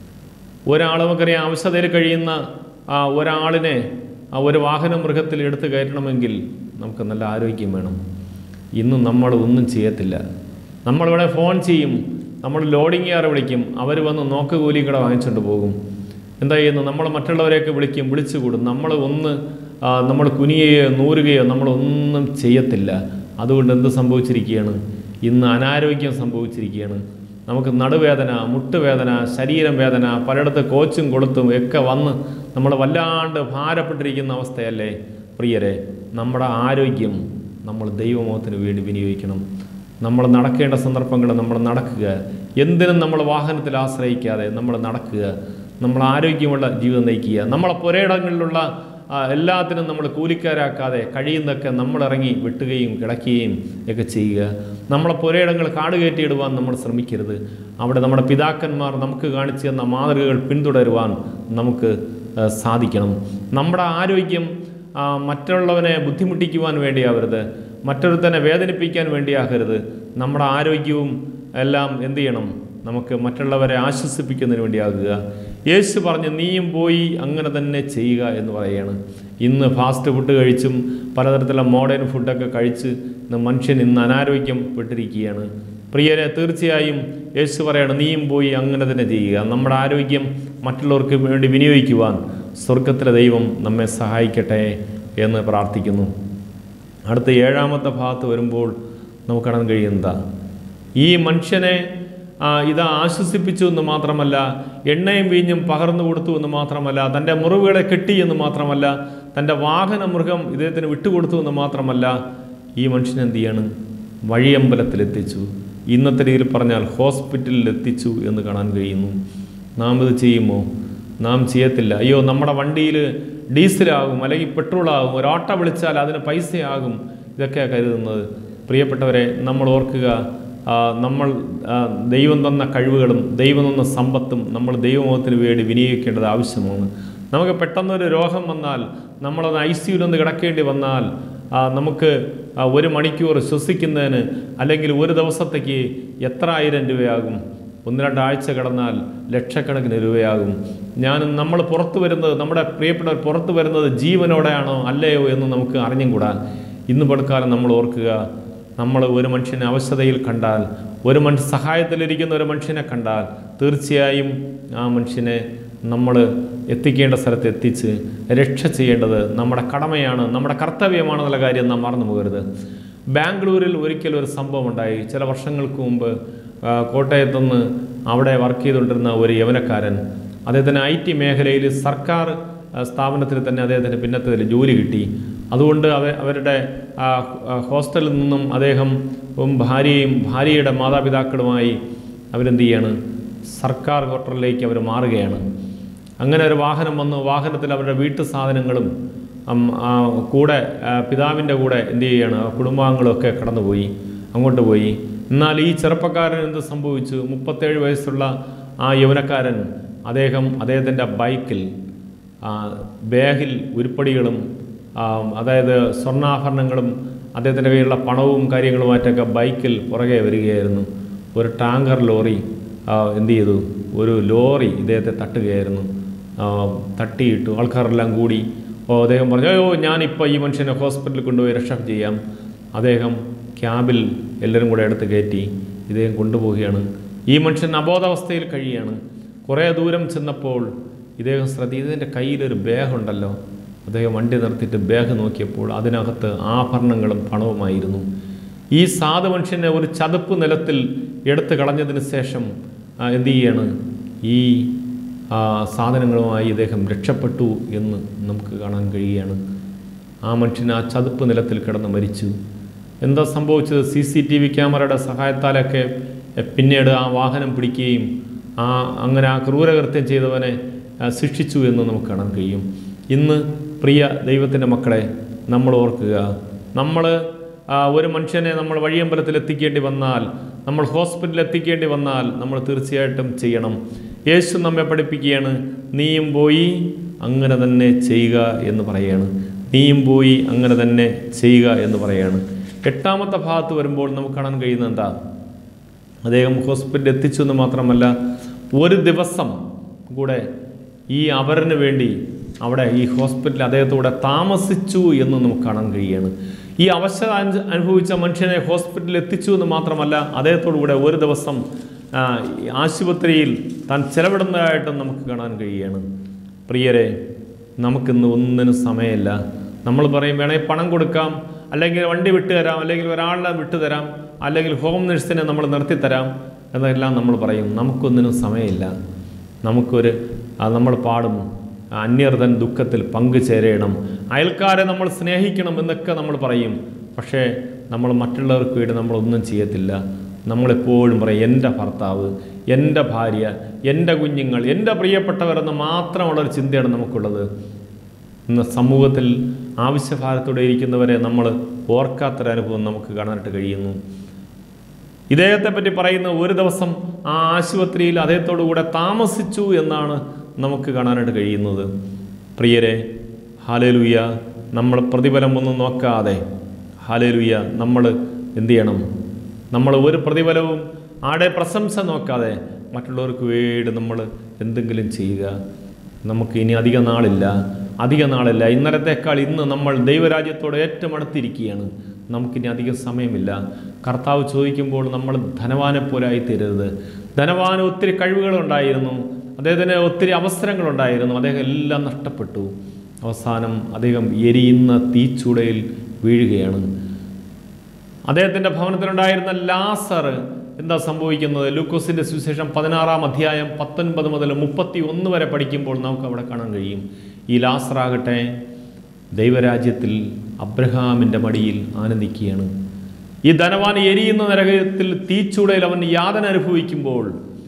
Speaker 1: ഒരാൾ നമുക്കറിയാം അവശതയിൽ കഴിയുന്ന ആ ഒരാളിനെ ആ ഒരു വാഹന മൃഗത്തിൽ എടുത്ത് കയറ്റണമെങ്കിൽ നമുക്ക് നല്ല ആരോഗ്യം വേണം ഇന്ന് നമ്മൾ ഒന്നും ചെയ്യത്തില്ല നമ്മളിവിടെ ഫോൺ ചെയ്യും നമ്മൾ ലോഡിംഗ് കാർ വിളിക്കും അവർ വന്ന് നോക്ക് കൂലി കൂടെ വാങ്ങിച്ചുകൊണ്ട് പോകും എന്താ ചെയ്യുന്നു നമ്മൾ മറ്റുള്ളവരെയൊക്കെ വിളിക്കും വിളിച്ചു കൂടും നമ്മൾ ഒന്ന് ആ, നമ്മൾ കുനിയുകയോ നൂറുകയോ നമ്മളൊന്നും ചെയ്യത്തില്ല അതുകൊണ്ട് എന്ത് സംഭവിച്ചിരിക്കുകയാണ് ഇന്ന് അനാരോഗ്യം സംഭവിച്ചിരിക്കുകയാണ് നമുക്ക് നടുവേദന മുട്ടുവേദന ശരീരം വേദന പലയിടത്ത് കോച്ചും കൊളുത്തും ഒക്കെ വന്ന് നമ്മൾ വല്ലാണ്ട് ഭാരപ്പെട്ടിരിക്കുന്ന അവസ്ഥയല്ലേ പ്രിയരെ നമ്മുടെ ആരോഗ്യം നമ്മൾ ദൈവമോഹത്തിന് വേണ്ടി വിനിയോഗിക്കണം നമ്മൾ നടക്കേണ്ട സന്ദർഭങ്ങൾ നമ്മൾ നടക്കുക എന്തിനും നമ്മൾ വാഹനത്തിൽ ആശ്രയിക്കാതെ നമ്മൾ നടക്കുക നമ്മൾ ആരോഗ്യമുള്ള ജീവിതം നയിക്കുക നമ്മളെ പുരയിടങ്ങളിലുള്ള ആ, എല്ലാത്തിനും നമ്മൾ കൂലിക്കാരാക്കാതെ കഴിയുന്നതൊക്കെ നമ്മളിറങ്ങി വെട്ടുകയും കിടക്കുകയും ഒക്കെ ചെയ്യുക നമ്മളെ പുരയിടങ്ങൾ കാട് കയറ്റിയിടുവാൻ നമ്മൾ ശ്രമിക്കരുത് അവിടെ നമ്മുടെ പിതാക്കന്മാർ നമുക്ക് കാണിച്ചു തന്ന മാതൃകകൾ പിന്തുടരുവാൻ നമുക്ക് ആ, സാധിക്കണം നമ്മുടെ ആരോഗ്യം ആ, മറ്റുള്ളവനെ ബുദ്ധിമുട്ടിക്കുവാൻ വേണ്ടിയാവരുത് മറ്റൊരുത്തനെ വേദനിപ്പിക്കാൻ വേണ്ടിയാകരുത് നമ്മുടെ ആരോഗ്യവും എല്ലാം എന്ത് ചെയ്യണം നമുക്ക് മറ്റുള്ളവരെ ആശ്വസിപ്പിക്കുന്നതിന് വേണ്ടിയാകുക യേശു പറഞ്ഞ് നീയും പോയി അങ്ങനെ തന്നെ ചെയ്യുക എന്ന് പറയുകയാണ് ഇന്ന് ഫാസ്റ്റ് ഫുഡ് കഴിച്ചും പലതരത്തിലുള്ള മോഡേൺ ഫുഡൊക്കെ കഴിച്ച് ഇന്ന് മനുഷ്യൻ ഇന്ന് അനാരോഗ്യം പെട്ടിരിക്കുകയാണ് പ്രിയരെ തീർച്ചയായും യേശു പറയാണ് നീയും പോയി അങ്ങനെ തന്നെ ചെയ്യുക നമ്മുടെ ആരോഗ്യം മറ്റുള്ളവർക്ക് വേണ്ടി വിനിയോഗിക്കുവാൻ സ്വർഗത്തിലെ ദൈവം നമ്മെ സഹായിക്കട്ടെ എന്ന് പ്രാർത്ഥിക്കുന്നു അടുത്ത ഏഴാമത്തെ ഭാഗത്ത് വരുമ്പോൾ നമുക്ക് കാണാൻ കഴിയുന്നതാ ഈ മനുഷ്യനെ ആ, ഇത് ആശ്വസിപ്പിച്ചു എന്ന് മാത്രമല്ല എണ്ണയും വീഞ്ഞും പകർന്നു കൊടുത്തു എന്ന് മാത്രമല്ല തൻ്റെ മുറിവുകളെ കെട്ടി എന്ന് മാത്രമല്ല തൻ്റെ വാഹന മൃഗം ഇദ്ദേഹത്തിന് വിട്ടുകൊടുത്തു എന്ന് മാത്രമല്ല ഈ മനുഷ്യൻ എന്ത് ചെയ്യാണ് വഴിയമ്പലത്തിലെത്തിച്ചു ഇന്നത്തെ രീതിയിൽ പറഞ്ഞാൽ ഹോസ്പിറ്റലിൽ എത്തിച്ചു എന്ന് കാണാൻ കഴിയുന്നു നാം ഇത് ചെയ്യുമോ നാം ചെയ്യത്തില്ല അയ്യോ നമ്മുടെ വണ്ടിയിൽ ഡീസലാകും അല്ലെങ്കിൽ പെട്രോളാകും ഒരു ഓട്ടോ വിളിച്ചാൽ അതിന് പൈസയാകും ഇതൊക്കെയാണ് കരുതുന്നത് പ്രിയപ്പെട്ടവരെ നമ്മൾ ഓർക്കുക ആ, നമ്മൾ ആ, ദൈവം തന്ന കഴിവുകളും ദൈവം തന്ന സമ്പത്തും നമ്മൾ ദൈവമോഹത്തിന് വേണ്ടി വിനിയോഗിക്കേണ്ടത് ആവശ്യമാണ് നമുക്ക് പെട്ടെന്നൊരു രോഗം വന്നാൽ നമ്മളത് ഐ സിയുലൊന്ന് കിടക്കേണ്ടി വന്നാൽ ആ, നമുക്ക് ആ, ഒരു മണിക്കൂർ ശ്വസിക്കുന്നതിന് അല്ലെങ്കിൽ ഒരു ദിവസത്തേക്ക് എത്ര ആയിരം രൂപയാകും ഒന്ന് രണ്ടാഴ്ച കിടന്നാൽ ലക്ഷക്കണക്കിന് രൂപയാകും ഞാൻ നമ്മൾ പുറത്തു വരുന്നത് നമ്മുടെ പ്രിയപ്പെട്ടവർ പുറത്തു വരുന്നത് ജീവനോടെയാണോ അല്ലയോ എന്ന് നമുക്ക് അറിഞ്ഞും കൂടാ ഇന്ന് പടുക്കാലം നമ്മൾ ഓർക്കുക നമ്മൾ ഒരു മനുഷ്യനെ അവശതയിൽ കണ്ടാൽ ഒരു മനുഷ്യ സഹായത്തിലിരിക്കുന്ന ഒരു മനുഷ്യനെ കണ്ടാൽ തീർച്ചയായും ആ മനുഷ്യനെ നമ്മൾ എത്തിക്കേണ്ട സ്ഥലത്ത് എത്തിച്ച് രക്ഷ ചെയ്യേണ്ടത് നമ്മുടെ കടമയാണ് നമ്മുടെ കർത്തവ്യമാണെന്നുള്ള കാര്യം നാം മറന്നു പോകരുത് ബാംഗ്ലൂരിൽ ഒരിക്കൽ ഒരു സംഭവം ഉണ്ടായി ചില വർഷങ്ങൾക്ക് മുമ്പ് ആ, കോട്ടയത്തുനിന്ന് അവിടെ വർക്ക് ചെയ്തുകൊണ്ടിരുന്ന ഒരു യവനക്കാരൻ അദ്ദേഹത്തിന് ഐ ടി മേഖലയിൽ സർക്കാർ ആ, സ്ഥാപനത്തിൽ തന്നെ അദ്ദേഹത്തിന് പിന്നത്തതിൽ ജോലി കിട്ടി അതുകൊണ്ട് അവ അവരുടെ ആ, ആ, ഹോസ്റ്റലിൽ നിന്നും അദ്ദേഹം ഉം ഭാര്യയും ഭാര്യയുടെ മാതാപിതാക്കളുമായി അവരെന്ത് ചെയ്യാണ് സർക്കാർ ക്വാർട്ടറിലേക്ക് അവർ മാറുകയാണ് അങ്ങനെ ഒരു വാഹനം വന്നു വാഹനത്തിൽ അവരുടെ വീട്ടു സാധനങ്ങളും അം, ആ, കൂടെ ആ, പിതാവിൻ്റെ കൂടെ എന്ത് ചെയ്യുകയാണ് ആ കുടുംബാംഗങ്ങളൊക്കെ കടന്നുപോയി അങ്ങോട്ട് പോയി എന്നാൽ ഈ ചെറുപ്പക്കാരൻ എന്ത് സംഭവിച്ചു മുപ്പത്തേഴ് വയസ്സുള്ള ആ യൗവനക്കാരൻ അദ്ദേഹം അദ്ദേഹത്തിൻ്റെ ബൈക്കിൽ ആ, ബാഗിൽ ഉരുപ്പടികളും ആ, അതായത് സ്വർണ്ണാഭരണങ്ങളും അദ്ദേഹത്തിൻ്റെ കയ്യിലുള്ള പണവും കാര്യങ്ങളുമായിട്ടൊക്കെ ബൈക്കിൽ പുറകെ വരികയായിരുന്നു ഒരു ടാങ്കർ ലോറി ആ, എന്ത് ചെയ്തു ഒരു ലോറി ഇദ്ദേഹത്തെ തട്ടുകയായിരുന്നു ആ, തട്ടിയിട്ടു ആൾക്കാരെല്ലാം കൂടി അപ്പോൾ അദ്ദേഹം പറഞ്ഞു അയ്യോ ഞാനിപ്പോൾ ഈ മനുഷ്യനെ ഹോസ്പിറ്റലിൽ കൊണ്ടുപോയി രക്ഷ ചെയ്യാം അദ്ദേഹം ക്യാബിൽ എല്ലാവരും കൂടെ എടുത്ത് കയറ്റി ഇദ്ദേഹം കൊണ്ടുപോവുകയാണ് ഈ മനുഷ്യൻ അബോധാവസ്ഥയിൽ കഴിയുകയാണ് കുറേ ദൂരം ചെന്നപ്പോൾ ഇദ്ദേഹം ശ്രദ്ധ ഇതിൻ്റെ കയ്യിലൊരു ബാഗുണ്ടല്ലോ അദ്ദേഹം വണ്ടി നിർത്തിയിട്ട് ബാഗ് നോക്കിയപ്പോൾ അതിനകത്ത് ആഭരണങ്ങളും പണവുമായിരുന്നു ഈ സാധു മനുഷ്യനെ ഒരു ചതുപ്പ് നിലത്തിൽ എടുത്തു കളഞ്ഞതിന് ശേഷം ആ, എന്ത് ചെയ്യാണ് ഈ ആ, സാധനങ്ങളുമായി ഇദ്ദേഹം രക്ഷപ്പെട്ടു എന്ന് നമുക്ക് കാണാൻ കഴിയുകയാണ് ആ മനുഷ്യൻ ആ ചതുപ്പ് നിലത്തിൽ കിടന്ന് മരിച്ചു എന്താ സംഭവിച്ചത് സി സി ടി വി ക്യാമറയുടെ സഹായത്താലൊക്കെ എ, പിന്നീട് ആ വാഹനം പിടിക്കുകയും ആ അങ്ങനെ ആ ക്രൂരകൃത്യം ചെയ്തവനെ ആ, ശിക്ഷിച്ചു എന്ന് നമുക്ക് കാണാൻ കഴിയും ഇന്ന് പ്രിയ ദൈവത്തിൻ്റെ മക്കളെ നമ്മൾ ഓർക്കുക നമ്മൾ ഒരു മനുഷ്യനെ നമ്മൾ വഴിയമ്പലത്തിൽ എത്തിക്കേണ്ടി വന്നാൽ നമ്മൾ ഹോസ്പിറ്റലിൽ എത്തിക്കേണ്ടി വന്നാൽ നമ്മൾ തീർച്ചയായിട്ടും ചെയ്യണം യേശു നമ്മെ പഠിപ്പിക്കുകയാണ് നീയും പോയി അങ്ങനെ തന്നെ ചെയ്യുക എന്ന് പറയുകയാണ് നീയും പോയി അങ്ങനെ തന്നെ ചെയ്യുക എന്ന് പറയുകയാണ് എട്ടാമത്തെ ഭാഗത്ത് വരുമ്പോൾ നമുക്ക് കാണാൻ കഴിയുന്നത് എന്താ അദ്ദേഹം ഹോസ്പിറ്റലിൽ എത്തിച്ചു എന്ന് മാത്രമല്ല ഒരു ദിവസം കൂടെ ഈ അവരന് വേണ്ടി അവിടെ ഈ ഹോസ്പിറ്റലിൽ അദ്ദേഹത്തോടെ താമസിച്ചു എന്ന് നമുക്ക് കാണാൻ കഴിയുകയാണ് ഈ അവശത അനു- അനുഭവിച്ച മനുഷ്യനെ ഹോസ്പിറ്റലിൽ എത്തിച്ചു എന്ന് മാത്രമല്ല അദ്ദേഹത്തോടു കൂടെ ഒരു ദിവസം ആ, ഈ ആശുപത്രിയിൽ താൻ ചെലവിടുന്നതായിട്ടും നമുക്ക് കാണാൻ കഴിയുകയാണ് പ്രിയരെ നമുക്കിന്ന് ഒന്നിനും സമയമില്ല നമ്മൾ പറയും വേണേൽ പണം കൊടുക്കാം അല്ലെങ്കിൽ വണ്ടി വിട്ടു തരാം അല്ലെങ്കിൽ ഒരാളെ വിട്ടു തരാം അല്ലെങ്കിൽ ഹോം നഴ്സിനെ നമ്മൾ നിർത്തിത്തരാം എന്നെല്ലാം നമ്മൾ പറയും നമുക്കൊന്നിനും സമയമില്ല നമുക്കൊരു ആ, നമ്മൾ പാടും അന്യർതൻ ദുഃഖത്തിൽ പങ്കുചേരണം അയൽക്കാരെ നമ്മൾ സ്നേഹിക്കണം എന്നൊക്കെ നമ്മൾ പറയും പക്ഷേ നമ്മൾ മറ്റുള്ളവർക്ക് വേണ്ടി നമ്മളൊന്നും ചെയ്യത്തില്ല നമ്മളെപ്പോഴും പറയും എൻ്റെ ഭർത്താവ് എൻ്റെ ഭാര്യ എൻ്റെ കുഞ്ഞുങ്ങൾ എൻ്റെ പ്രിയപ്പെട്ടവരെന്ന് മാത്രമുള്ളൊരു ചിന്തയാണ് നമുക്കുള്ളത് ഇന്ന് സമൂഹത്തിൽ ആവശ്യഭാരത്തോടെ ഇരിക്കുന്നവരെ നമ്മൾ ഓർക്കാത്തൊരനുഭവം നമുക്ക് കാണാനായിട്ട് കഴിയുന്നു ഇദ്ദേഹത്തെ പറ്റി പറയുന്ന ഒരു ദിവസം ആ ആശുപത്രിയിൽ അദ്ദേഹത്തോടു കൂടെ താമസിച്ചു എന്നാണ് നമുക്ക് കാണാനായിട്ട് കഴിയുന്നത് പ്രിയരെ ഹാലേലുയ്യ നമ്മൾ പ്രതിഫലം ഒന്നും നോക്കാതെ ഹാലേലുയ്യ നമ്മൾ എന്ത് ചെയ്യണം നമ്മൾ ഒരു പ്രതിഫലവും ആടെ പ്രശംസ നോക്കാതെ മറ്റുള്ളവർക്ക് വേണ്ടി നമ്മൾ എന്തെങ്കിലും ചെയ്യുക നമുക്ക് ഇനി അധിക നാളില്ല അധിക നാളില്ല ഇന്നലത്തേക്കാൾ ഇന്ന് നമ്മൾ ദൈവരാജ്യത്തോട് ഏറ്റവും അടുത്തിരിക്കുകയാണ് നമുക്കിനി അധികം സമയമില്ല കർത്താവ് ചോദിക്കുമ്പോൾ നമ്മൾ ധനവാനെ പോലെ ആയിത്തീരരുത് ധനവാന് ഒത്തിരി കഴിവുകളുണ്ടായിരുന്നു അദ്ദേഹത്തിന് ഒത്തിരി അവസരങ്ങളുണ്ടായിരുന്നു അദ്ദേഹം എല്ലാം നഷ്ടപ്പെട്ടു അവസാനം അദ്ദേഹം എരിയുന്ന തീച്ചൂടയിൽ വീഴുകയാണ് അദ്ദേഹത്തിൻ്റെ ഭവനത്തിലുണ്ടായിരുന്ന ലാസർ എന്താ സംഭവിക്കുന്നത് ലൂക്കോസിൻ്റെ സുവിശേഷം പതിനാറാം അധ്യായം പത്തൊൻപത് മുതൽ മുപ്പത്തി ഒന്ന് വരെ പഠിക്കുമ്പോൾ നമുക്ക് അവിടെ കാണാൻ കഴിയും ഈ ലാസറാകട്ടെ ദൈവരാജ്യത്തിൽ അബ്രഹാമിൻ്റെ മടിയിൽ ആനന്ദിക്കുകയാണ് ഈ ധനവാൻ എരിയുന്ന നരകത്തിൽ തീച്ചൂടയിൽ അവൻ യാതന അനുഭവിക്കുമ്പോൾ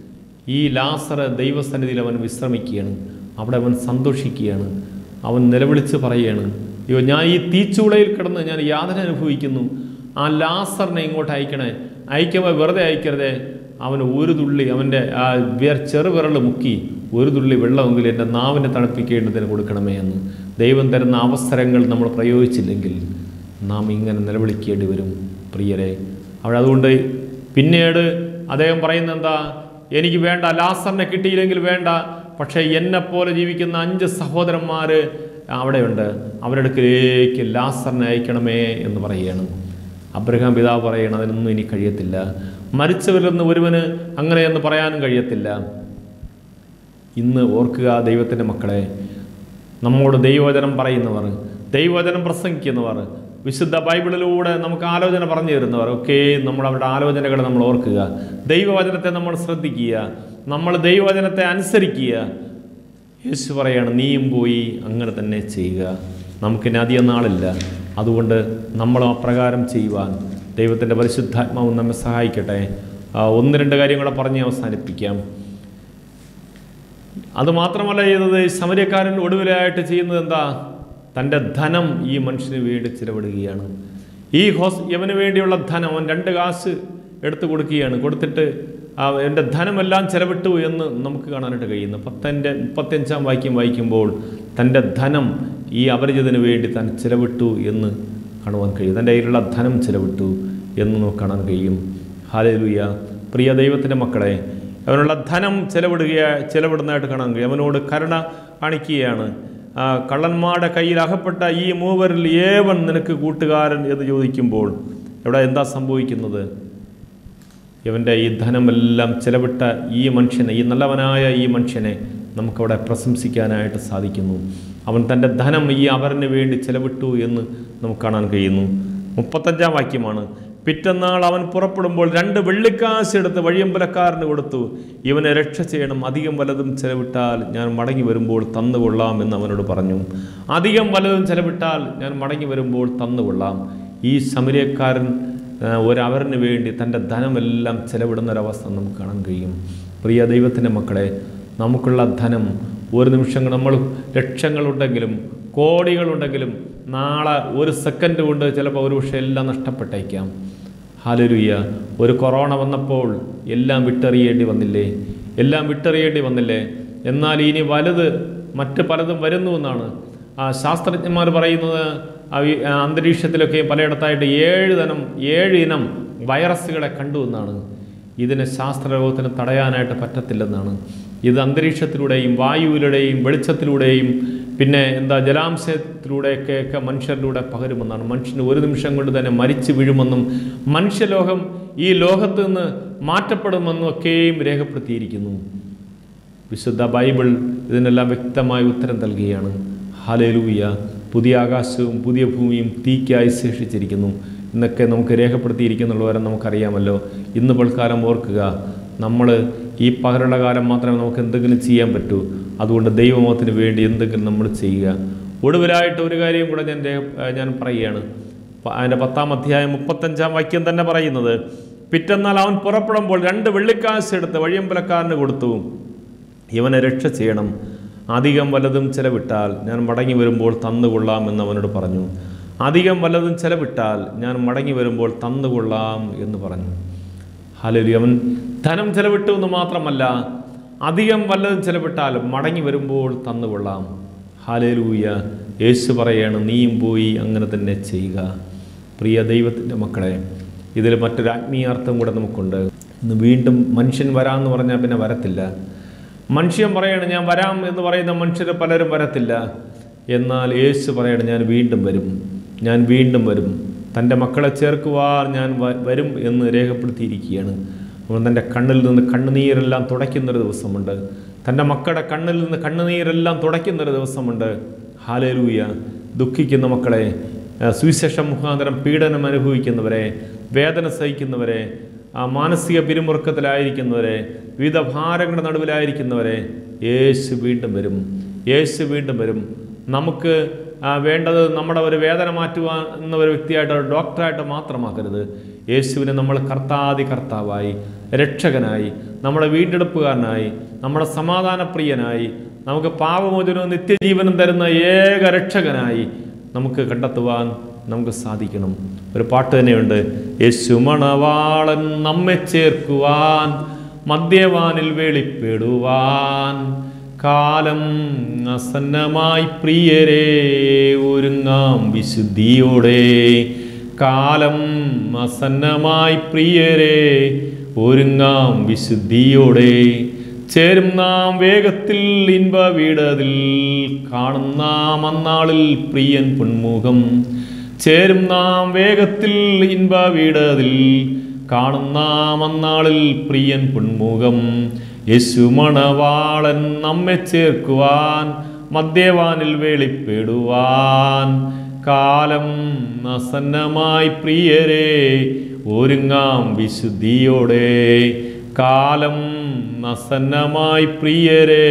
Speaker 1: ഈ ലാസർ ദൈവസന്നിധിയിൽ അവൻ വിശ്രമിക്കുകയാണ് അവിടെ അവൻ സന്തോഷിക്കുകയാണ് അവൻ നിലവിളിച്ച് പറയുകയാണ് അയ്യോ ഞാൻ ഈ തീച്ചൂളയിൽ കിടന്ന് ഞാൻ യാതന അനുഭവിക്കുന്നു ആ ലാസറിനെ ഇങ്ങോട്ട് അയക്കണേ അയക്കുമ്പോൾ വെറുതെ അയക്കരുതേ അവന് ഒരു തുള്ളി അവൻ്റെ ആ വിര ചെറുവിരൽ മുക്കി ഒരു തുള്ളി വെള്ളമെങ്കിലും എൻ്റെ നാവിനെ തണുപ്പിക്കേണ്ടതിന് കൊടുക്കണമേ എന്ന് ദൈവം തരുന്ന അവസരങ്ങൾ നമ്മൾ പ്രയോഗിച്ചില്ലെങ്കിൽ നാം ഇങ്ങനെ നിലവിളിക്കേണ്ടി വരും പ്രിയരെ അവിടെ അതുകൊണ്ട് പിന്നീട് അദ്ദേഹം പറയുന്നത് എന്താ എനിക്ക് വേണ്ട ലാസറിനെ കിട്ടിയില്ലെങ്കിൽ വേണ്ട പക്ഷേ എന്നെപ്പോലെ ജീവിക്കുന്ന അഞ്ച് സഹോദരന്മാർ അവിടെയുണ്ട് അവരുടെ അടുക്കിലേക്ക് ലാസറിനെ അയക്കണമേ എന്ന് പറയുകയാണ് അബ്രഹാം പിതാവ് പറയണം അതിനൊന്നും ഇനി കഴിയത്തില്ല മരിച്ചവരിലൊന്ന് ഒരുവന് അങ്ങനെയെന്ന് പറയാനും കഴിയത്തില്ല ഇന്ന് ഓർക്കുക ദൈവത്തിൻ്റെ മക്കളെ നമ്മോട് ദൈവവചനം പറയുന്നവർ ദൈവവചനം പ്രസംഗിക്കുന്നവർ വിശുദ്ധ ബൈബിളിലൂടെ നമുക്ക് ആലോചന പറഞ്ഞു തരുന്നവർ ഒക്കെ നമ്മൾ അവരുടെ ആലോചനകൾ നമ്മൾ ഓർക്കുക ദൈവവചനത്തെ നമ്മൾ ശ്രദ്ധിക്കുക നമ്മൾ ദൈവവചനത്തെ അനുസരിക്കുക യേശു പറയാണ് നീയും പോയി അങ്ങനെ തന്നെ ചെയ്യുക നമുക്കിനി അധികം നാളില്ല അതുകൊണ്ട് നമ്മൾ അപ്രകാരം ചെയ്യുവാൻ ദൈവത്തിൻ്റെ പരിശുദ്ധാത്മാവ് നമ്മെ സഹായിക്കട്ടെ ആ, ഒന്ന് രണ്ട് കാര്യം കൂടെ പറഞ്ഞ് അവസാനിപ്പിക്കാം അത് മാത്രമല്ല ചെയ്തത് സമരക്കാരൻ ഒടുവിലായിട്ട് ചെയ്യുന്നത് എന്താ തൻ്റെ ധനം ഈ മനുഷ്യന് വേണ്ടി ചിലവിടുകയാണ് ഈ ഹോസ് യവന് വേണ്ടിയുള്ള ധനം അവൻ രണ്ട് കാശ് എടുത്തു കൊടുക്കുകയാണ് കൊടുത്തിട്ട് ആ എൻ്റെ ധനമെല്ലാം ചിലവിട്ടു എന്ന് നമുക്ക് കാണാനായിട്ട് കഴിയുന്നു പത്തൻ്റെ മുപ്പത്തഞ്ചാം വാക്യം വായിക്കുമ്പോൾ തൻ്റെ ധനം ഈ അപരിചിതന് വേണ്ടി താൻ ചിലവിട്ടു എന്ന് കാണുവാൻ കഴിയും തൻ്റെ കയ്യിലുള്ള ധനം ചിലവിട്ടു എന്ന് നമുക്ക് കാണാൻ കഴിയും ഹാലേലുയ പ്രിയ ദൈവത്തിൻ്റെ മക്കളെ അവനുള്ള ധനം ചെലവിടുക ചെലവിടുന്നതായിട്ട് കാണാൻ കഴിയും അവനോട് കരുണ കാണിക്കുകയാണ് ആ, കള്ളന്മാരുടെ കയ്യിൽ അകപ്പെട്ട ഈ മൂവരിൽ ഏവൻ നിനക്ക് കൂട്ടുകാരൻ എന്ന് ചോദിക്കുമ്പോൾ ഇവിടെ എന്താ സംഭവിക്കുന്നത് ഇവൻ്റെ ഈ ധനമെല്ലാം ചെലവിട്ട ഈ മനുഷ്യനെ ഈ നല്ലവനായ ഈ മനുഷ്യനെ നമുക്കവിടെ പ്രശംസിക്കാനായിട്ട് സാധിക്കുന്നു അവൻ തൻ്റെ ധനം ഈ അവരന് വേണ്ടി ചെലവിട്ടു എന്ന് നമുക്ക് കാണാൻ കഴിയുന്നു മുപ്പത്തഞ്ചാം വാക്യമാണ് പിറ്റന്നാൾ അവൻ പുറപ്പെടുമ്പോൾ രണ്ട് വെള്ളിക്കാശ് എടുത്ത് വഴിയമ്പലക്കാരന് കൊടുത്തു ഇവനെ രക്ഷ ചെയ്യണം അധികം വലതും ചെലവിട്ടാൽ ഞാൻ മടങ്ങി വരുമ്പോൾ തന്നുകൊള്ളാം എന്ന് അവനോട് പറഞ്ഞു അധികം വലതും ചെലവിട്ടാൽ ഞാൻ മടങ്ങി വരുമ്പോൾ തന്നുകൊള്ളാം ഈ സമരിയക്കാരൻ ആ, ഒരവറിന് വേണ്ടി തൻ്റെ ധനമെല്ലാം ചെലവിടുന്ന ഒരവസ്ഥ നമുക്ക് കാണാൻ കഴിയും പ്രിയ ദൈവത്തിൻ്റെ മക്കളെ നമുക്കുള്ള ധനം ഒരു നിമിഷം കൊണ്ട് നമ്മൾ ലക്ഷങ്ങളുണ്ടെങ്കിലും കോടികളുണ്ടെങ്കിലും നാളെ ഒരു സെക്കൻഡ് കൊണ്ട് ചിലപ്പോൾ ഒരു പക്ഷേ എല്ലാം നഷ്ടപ്പെട്ടേക്കാം ഹാലരുയ്യ ഒരു കൊറോണ വന്നപ്പോൾ എല്ലാം വിട്ടെറിയേണ്ടി വന്നില്ലേ എല്ലാം വിട്ടെറിയേണ്ടി വന്നില്ലേ എന്നാൽ ഇനി വലുത് മറ്റ് പലതും വരുന്നു എന്നാണ് ആ ശാസ്ത്രജ്ഞന്മാർ പറയുന്നത് ആ ഈ- ആ അന്തരീക്ഷത്തിലൊക്കെ പലയിടത്തായിട്ട് ഏഴ് തരം ഏഴ് ഇനം വൈറസുകളെ കണ്ടു എന്നാണ് ഇതിനെ ശാസ്ത്രലോകത്തിന് തടയാനായിട്ട് പറ്റത്തില്ലെന്നാണ് ഇത് അന്തരീക്ഷത്തിലൂടെയും വായുവിലൂടെയും വെളിച്ചത്തിലൂടെയും പിന്നെ എന്താ ജലാംശത്തിലൂടെയൊക്കെ ഒക്കെ മനുഷ്യരിലൂടെ പകരുമെന്നാണ് മനുഷ്യന് ഒരു നിമിഷം കൊണ്ട് തന്നെ മരിച്ചു വീഴുമെന്നും മനുഷ്യലോകം ഈ ലോകത്ത് നിന്ന് മാറ്റപ്പെടുമെന്നും ഒക്കെയും രേഖപ്പെടുത്തിയിരിക്കുന്നു വിശുദ്ധ ബൈബിൾ ഇതിനെല്ലാം വ്യക്തമായ ഉത്തരം നൽകുകയാണ് ഹാലേലൂയ പുതിയ ആകാശവും പുതിയ ഭൂമിയും തീക്കായി ശേഷിച്ചിരിക്കുന്നു എന്നൊക്കെ നമുക്ക് രേഖപ്പെടുത്തിയിരിക്കുന്നുള്ളവരെ നമുക്കറിയാമല്ലോ ഇന്ന് പൽക്കാലം ഓർക്കുക നമ്മൾ ഈ പകലുള്ള കാലം മാത്രമേ നമുക്ക് എന്തെങ്കിലും ചെയ്യാൻ പറ്റൂ അതുകൊണ്ട് ദൈവമോത്തിന് വേണ്ടി എന്തെങ്കിലും നമ്മൾ ചെയ്യുക ഒടുവിലായിട്ട് ഒരു കാര്യം കൂടെ ഞാൻ രേഖ- ഞാൻ പറയുകയാണ് പ- അതിൻ്റെ പത്താം അധ്യായം മുപ്പത്തഞ്ചാം വാക്യം തന്നെ പറയുന്നത് പിറ്റന്നാൾ അവൻ പുറപ്പെടുമ്പോൾ രണ്ട് വെള്ളിക്കാശ് എടുത്ത് വഴിയമ്പലക്കാരന് കൊടുത്തു ഇവനെ രക്ഷ ചെയ്യണം അധികം വല്ലതും ചെലവിട്ടാൽ ഞാൻ മടങ്ങി വരുമ്പോൾ തന്നുകൊള്ളാം എന്ന് അവനോട് പറഞ്ഞു അധികം വല്ലതും ചെലവിട്ടാൽ ഞാൻ മടങ്ങി വരുമ്പോൾ തന്നുകൊള്ളാം എന്ന് പറഞ്ഞു ഹാലലി അവൻ ധനം ചെലവിട്ടു എന്ന് മാത്രമല്ല അധികം വല്ലതും ചെലവിട്ടാൽ മടങ്ങി വരുമ്പോൾ തന്നുകൊള്ളാം ഹാലേലൂയ യേശു പറയാണ് നീയും പോയി അങ്ങനെ തന്നെ ചെയ്യുക പ്രിയ ദൈവത്തിൻ്റെ മക്കളെ ഇതിൽ മറ്റൊരു ആത്മീയാർത്ഥം കൂടെ നമുക്കുണ്ട് ഇന്ന് വീണ്ടും മനുഷ്യൻ വരാമെന്ന് പറഞ്ഞാൽ പിന്നെ വരത്തില്ല മനുഷ്യൻ പറയണം ഞാൻ വരാം എന്ന് പറയുന്ന മനുഷ്യർ പലരും വരത്തില്ല എന്നാൽ യേശു പറയണം ഞാൻ വീണ്ടും വരും ഞാൻ വീണ്ടും വരും തൻ്റെ മക്കളെ ചേർക്കുവാൻ ഞാൻ വ- വരും എന്ന് രേഖപ്പെടുത്തിയിരിക്കുകയാണ് അവൻ തൻ്റെ കണ്ണിൽ നിന്ന് കണ്ണുനീരെല്ലാം തുടയ്ക്കുന്നൊരു ദിവസമുണ്ട് തൻ്റെ മക്കളുടെ കണ്ണിൽ നിന്ന് കണ്ണുനീരെല്ലാം തുടയ്ക്കുന്നൊരു ദിവസമുണ്ട് ഹാലേലൂയ ദുഃഖിക്കുന്ന മക്കളെ ആ, സുവിശേഷം മുഖാന്തരം പീഡനം അനുഭവിക്കുന്നവരെ വേദന സഹിക്കുന്നവരെ ആ മാനസിക പിരിമുറുക്കത്തിലായിരിക്കുന്നവരെ വിവിധ ഭാരങ്ങളുടെ നടുവിലായിരിക്കുന്നവരെ യേശു വീണ്ടും വരും യേശു വീണ്ടും വരും നമുക്ക് ആ, വേണ്ടത് നമ്മുടെ ഒരു വേദന മാറ്റുവാൻ എന്ന ഒരു വ്യക്തിയായിട്ട് ഒരു ഡോക്ടറായിട്ട് മാത്രമാക്കരുത് യേശുവിനെ നമ്മൾ കർത്താതി കർത്താവായി രക്ഷകനായി നമ്മുടെ വീണ്ടെടുപ്പുകാരനായി നമ്മുടെ സമാധാനപ്രിയനായി നമുക്ക് പാപമോചനവും നിത്യജീവനും തരുന്ന ഏക രക്ഷകനായി നമുക്ക് കണ്ടെത്തുവാൻ നമുക്ക് സാധിക്കണം ഒരു പാട്ട് തന്നെയുണ്ട് യേശു മണവാളൻ നമ്മെ ചേർക്കുവാൻ മദ്യവാനിൽ വെളിപ്പെടുവാൻ കാലം അസന്നമായി പ്രിയരെ ഒരുങ്ങാം വിശുദ്ധിയോടെ കാലം അസന്നമായി പ്രിയരെ ഒരുങ്ങാം വിശുദ്ധിയോടെ ചേരും നാം വേഗത്തിൽ ഇൻപ വീടതിൽ കാണുന്നാം അന്നാളിൽ പ്രിയൻ പൊന്മുഖം ചേരും നാം വേഗത്തിൽ ഇൻപ വീടതിൽ കാണുന്നാം അന്നാളിൽ പ്രിയൻ പൊന്മുഖം യേശു മണവാളൻ നമ്മെ ചേർക്കുവാൻ മദ്യവാനിൽ വെളിപ്പെടുവാൻ കാലം അസന്നമായി പ്രിയരെ ഒരുങ്ങാം വിശുദ്ധിയോടെ കാലം അസന്നമായി പ്രിയരെ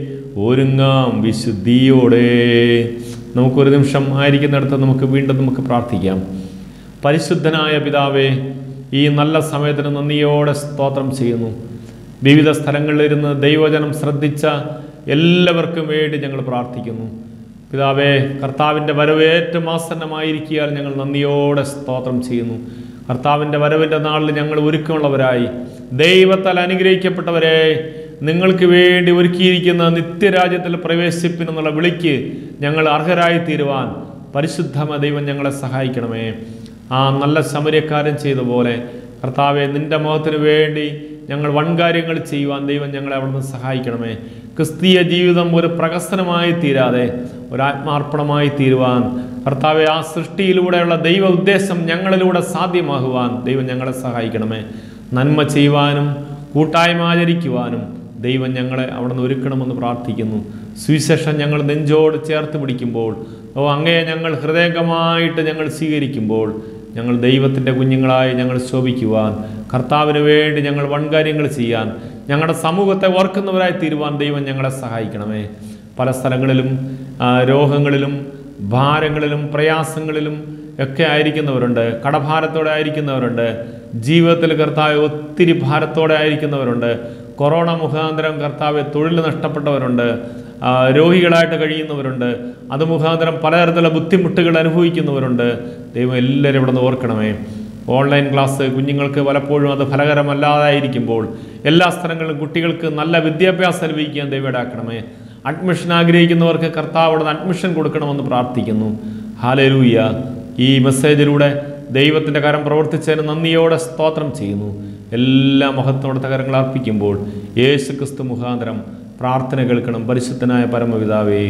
Speaker 1: ഒരുങ്ങാം വിശുദ്ധിയോടെ നമുക്കൊരു നിമിഷം ആയിരിക്കുന്നിടത്ത് നമുക്ക് വീണ്ടും നമുക്ക് പ്രാർത്ഥിക്കാം പരിശുദ്ധനായ പിതാവേ ഈ നല്ല സമയത്തിന് നന്ദിയോടെ സ്തോത്രം ചെയ്യുന്നു വിവിധ സ്ഥലങ്ങളിലിരുന്ന് ദൈവജനം ശ്രദ്ധിച്ച എല്ലാവർക്കും വേണ്ടി ഞങ്ങൾ പ്രാർത്ഥിക്കുന്നു പിതാവേ കർത്താവിൻ്റെ വരവ് ഏറ്റവും ആസന്നമായിരിക്കാൻ ഞങ്ങൾ നന്ദിയോടെ സ്തോത്രം ചെയ്യുന്നു കർത്താവിൻ്റെ വരവിൻ്റെ നാളിൽ ഞങ്ങൾ ഒരുക്കമുള്ളവരായി ദൈവത്താൽ അനുഗ്രഹിക്കപ്പെട്ടവരെ നിങ്ങൾക്ക് വേണ്ടി ഒരുക്കിയിരിക്കുന്ന നിത്യരാജ്യത്തിൽ പ്രവേശിപ്പിനെന്നുള്ള വിളിക്ക് ഞങ്ങൾ അർഹരായി തീരുവാൻ പരിശുദ്ധമ ദൈവം ഞങ്ങളെ സഹായിക്കണമേ ആ നല്ല ശമര്യക്കാരൻ ചെയ്ത പോലെ കർത്താവെ നിന്റെ മുഖത്തിന് വേണ്ടി ഞങ്ങൾ വൻകാര്യങ്ങൾ ചെയ്യുവാൻ ദൈവം ഞങ്ങളെ അവിടുന്ന് സഹായിക്കണമേ ക്രിസ്തീയ ജീവിതം ഒരു പ്രകസനമായി തീരാതെ ഒരാത്മാർപ്പണമായി തീരുവാൻ കർത്താവെ ആ സൃഷ്ടിയിലൂടെയുള്ള ദൈവ ഉദ്ദേശം ഞങ്ങളിലൂടെ സാധ്യമാകുവാൻ ദൈവം ഞങ്ങളെ സഹായിക്കണമേ നന്മ ചെയ്യുവാനും കൂട്ടായ്മ ആചരിക്കുവാനും ദൈവം ഞങ്ങളെ അവിടുന്ന് ഒരുക്കണമെന്ന് പ്രാർത്ഥിക്കുന്നു സുവിശേഷം ഞങ്ങൾ നെഞ്ചോട് ചേർത്ത് പിടിക്കുമ്പോൾ ഓ അങ്ങയെ ഞങ്ങൾ ഹൃദയംഗമായിട്ട് ഞങ്ങൾ സ്വീകരിക്കുമ്പോൾ ഞങ്ങൾ ദൈവത്തിൻ്റെ കുഞ്ഞുങ്ങളായി ഞങ്ങൾ ശോഭിക്കുവാൻ കർത്താവിന് വേണ്ടി ഞങ്ങൾ വൻകാര്യങ്ങൾ ചെയ്യാൻ ഞങ്ങളുടെ സമൂഹത്തെ ഓർക്കുന്നവരായി തീരുവാൻ ദൈവം ഞങ്ങളെ സഹായിക്കണമേ പല സ്ഥലങ്ങളിലും ആ, രോഗങ്ങളിലും ഭാരങ്ങളിലും പ്രയാസങ്ങളിലും ഒക്കെ ആയിരിക്കുന്നവരുണ്ട് കടഭാരത്തോടെ ആയിരിക്കുന്നവരുണ്ട് ജീവിതത്തിൽ കർത്താവ് ഒത്തിരി ഭാരത്തോടെ ആയിരിക്കുന്നവരുണ്ട് കൊറോണ മുഖാന്തരം കർത്താവ് തൊഴിൽ നഷ്ടപ്പെട്ടവരുണ്ട് ആ, രോഗികളായിട്ട് കഴിയുന്നവരുണ്ട് അത് മുഖാന്തരം പലതരത്തിലുള്ള ബുദ്ധിമുട്ടുകൾ അനുഭവിക്കുന്നവരുണ്ട് ദൈവം എല്ലാവരും ഇവിടെ നിന്ന് ഓർക്കണമേ ഓൺലൈൻ ക്ലാസ് കുഞ്ഞുങ്ങൾക്ക് പലപ്പോഴും അത് ഫലകരമല്ലാതായിരിക്കുമ്പോൾ എല്ലാ സ്ഥലങ്ങളിലും കുട്ടികൾക്ക് നല്ല വിദ്യാഭ്യാസം ലഭിക്കാൻ ദൈവം ഇടാക്കണമേ അഡ്മിഷൻ ആഗ്രഹിക്കുന്നവർക്ക് കർത്താവ് അവിടെ അഡ്മിഷൻ കൊടുക്കണമെന്ന് പ്രാർത്ഥിക്കുന്നു ഹാലരൂയ ഈ മെസ്സേജിലൂടെ ദൈവത്തിൻ്റെ കരം പ്രവർത്തിച്ചതിന് നന്ദിയോടെ സ്തോത്രം ചെയ്യുന്നു എല്ലാ മഹത്വത്തെ കരങ്ങൾ അർപ്പിക്കുമ്പോൾ യേശു ക്രിസ്തു മുഖാന്തരം പ്രാർത്ഥന കേൾക്കണം പരിശുദ്ധനായ പരമപിതാവേ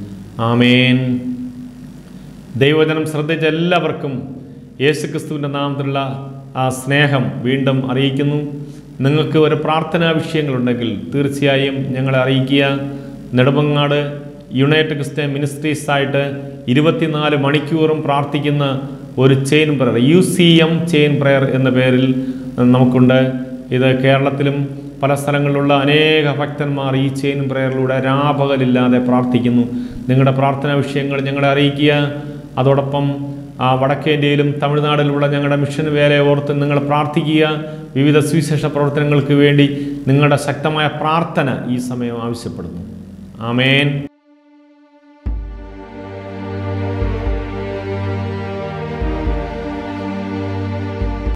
Speaker 1: ആമേൻ ദൈവജനം ശ്രദ്ധിച്ച എല്ലാവർക്കും യേശുക്രിസ്തുവിൻ്റെ നാമത്തിലുള്ള ആ സ്നേഹം വീണ്ടും അറിയിക്കുന്നു നിങ്ങൾക്ക് ഒരു പ്രാർത്ഥനാ വിഷയങ്ങളുണ്ടെങ്കിൽ തീർച്ചയായും ഞങ്ങളെ അറിയിക്കുക നെടുമങ്ങാട് യുണൈറ്റഡ് ക്രിസ്ത്യൻ മിനിസ്ട്രീസ് ആയിട്ട് ഇരുപത്തിനാല് മണിക്കൂറും പ്രാർത്ഥിക്കുന്ന ഒരു chain prayer U C M chain prayer എന്ന പേരിൽ നമുക്കുണ്ട് ഇത് കേരളത്തിലും പല സ്ഥലങ്ങളിലുള്ള അനേക ഭക്തന്മാർ ഈ ചെയിൻ പ്രയറിലൂടെ രാപകലില്ലാതെ പ്രാർത്ഥിക്കുന്നു നിങ്ങളുടെ പ്രാർത്ഥനാ വിഷയങ്ങൾ ഞങ്ങളെ അറിയിക്കുക അതോടൊപ്പം ആ വടക്കേന്ത്യയിലും തമിഴ്നാട്ടിലുള്ള ഞങ്ങളുടെ മിഷൻ വേലയെ ഓർത്ത് നിങ്ങൾ പ്രാർത്ഥിക്കുക വിവിധ സുവിശേഷ പ്രവർത്തനങ്ങൾക്ക് വേണ്ടി നിങ്ങളുടെ ശക്തമായ പ്രാർത്ഥന ഈ സമയം ആവശ്യപ്പെടുന്നു ആമേൻ